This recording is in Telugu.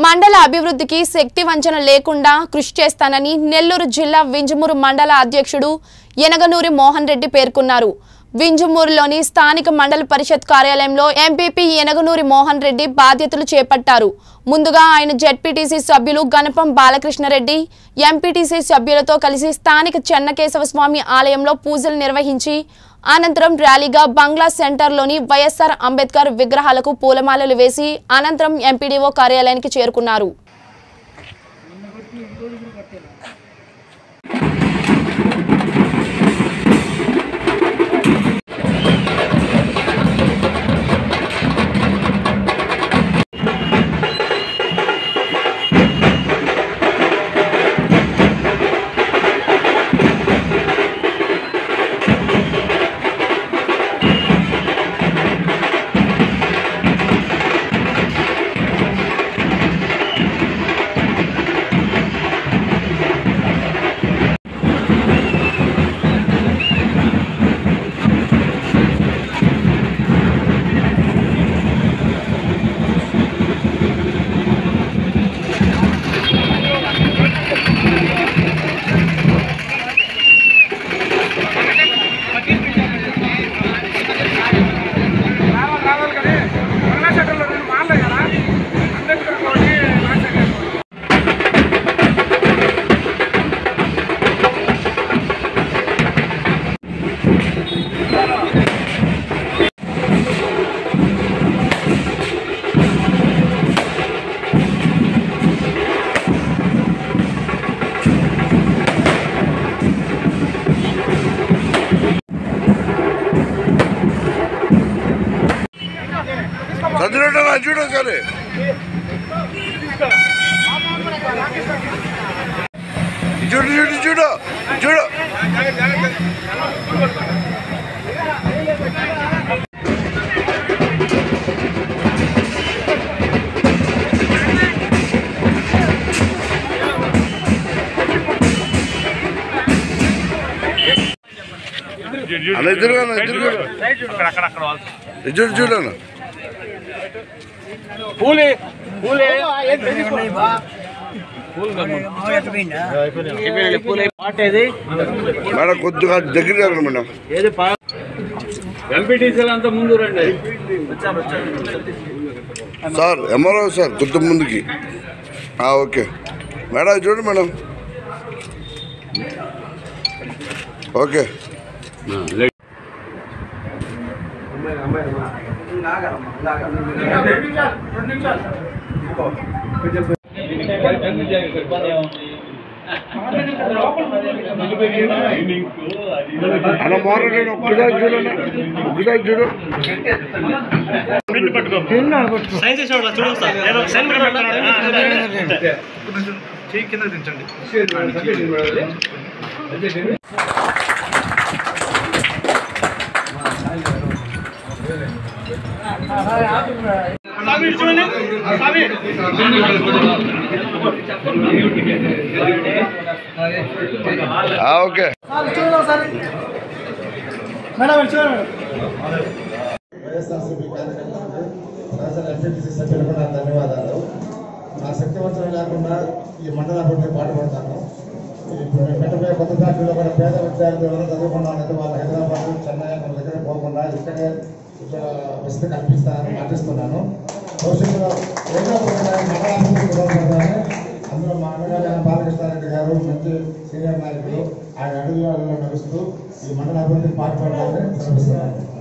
మండల అభివృద్ధికి శక్తి వంచన లేకుండా కృషి చేస్తానని నెల్లూరు జిల్లా వింజమూరు మండల అధ్యక్షుడు యనగనూరి మోహన్ రెడ్డి పేర్కొన్నారు వింజమూరులోని స్థానిక మండల పరిషత్ కార్యాలయంలో ఎంపీపీ యనగనూరి మోహన్ రెడ్డి బాధ్యతలు చేపట్టారు ముందుగా ఆయన జెడ్పీటీసీ సభ్యులు గణపం బాలకృష్ణరెడ్డి ఎంపీటీసీ సభ్యులతో కలిసి స్థానిక చెన్నకేశవ స్వామి ఆలయంలో పూజలు నిర్వహించి అనంతరం ర్యాలీగా బంగ్లా సెంటర్లోని వైఎస్ఆర్ అంబేద్కర్ విగ్రహాలకు పూలమాలలు వేసి అనంతరం ఎంపీడీఓ కార్యాలయానికి చేరుకున్నారు రావాలి రావాలి కానీ బంగ్లా సెంటర్లో రెండు మారలే కదా అంబేద్కర్ ఒకటి రాజశేఖర్ ఒకటి. చదివినట్టు చూడు సరే చూడు చూడు చూడు చూడు అన్న ఎదురుగా అన్న, ఎదురుగా చూడు చూడు అన్న మేడం కొద్దిగా దగ్గర జరగండి మేడం ఎంపీటీసీలు అంతా ముందు రండి సార్ ఎంఆర్ఓ సార్ కొద్ది ముందుకి ఆ, ఓకే మేడం ఇది చూడండి మేడం ఓకే అన్న మోరని ఒక్కసారి చూడండి ఒక్కసారి చూడు ఆ, ఓకే వైఎస్ఆర్సీపీ కార్యకర్తలకు రాజధాని ఎంపీటీసీ సభ్యులకు నా ధన్యవాదాలు నా శక్తివంతం లేకుండా ఈ మండల అభివృద్ధి పాటుపడతాను ఇప్పుడు మేము పెట్టబోయే కొత్త ఫ్యాక్టరీలో కూడా పేద విద్యార్థులు ఎవరు చదువుకున్నా లేదా వాళ్ళు హైదరాబాద్ చెన్నై మన దగ్గర పోకుండా ఇక్కడే ఇక్కడ వసతి కల్పిస్తానని మాటిస్తున్నాను భవిష్యత్తులో ఏదో ఒక మండల అభివృద్ధి తోడ్పడతానని అందులో మా అన్నగారు బాలకృష్ణారెడ్డి గారు మంచి సీనియర్ నాయకులు ఆయన అడుగులలో నడుస్తూ ఈ మండల అభివృద్ధికి పాటుపడాలని శ్రమిస్తున్నాను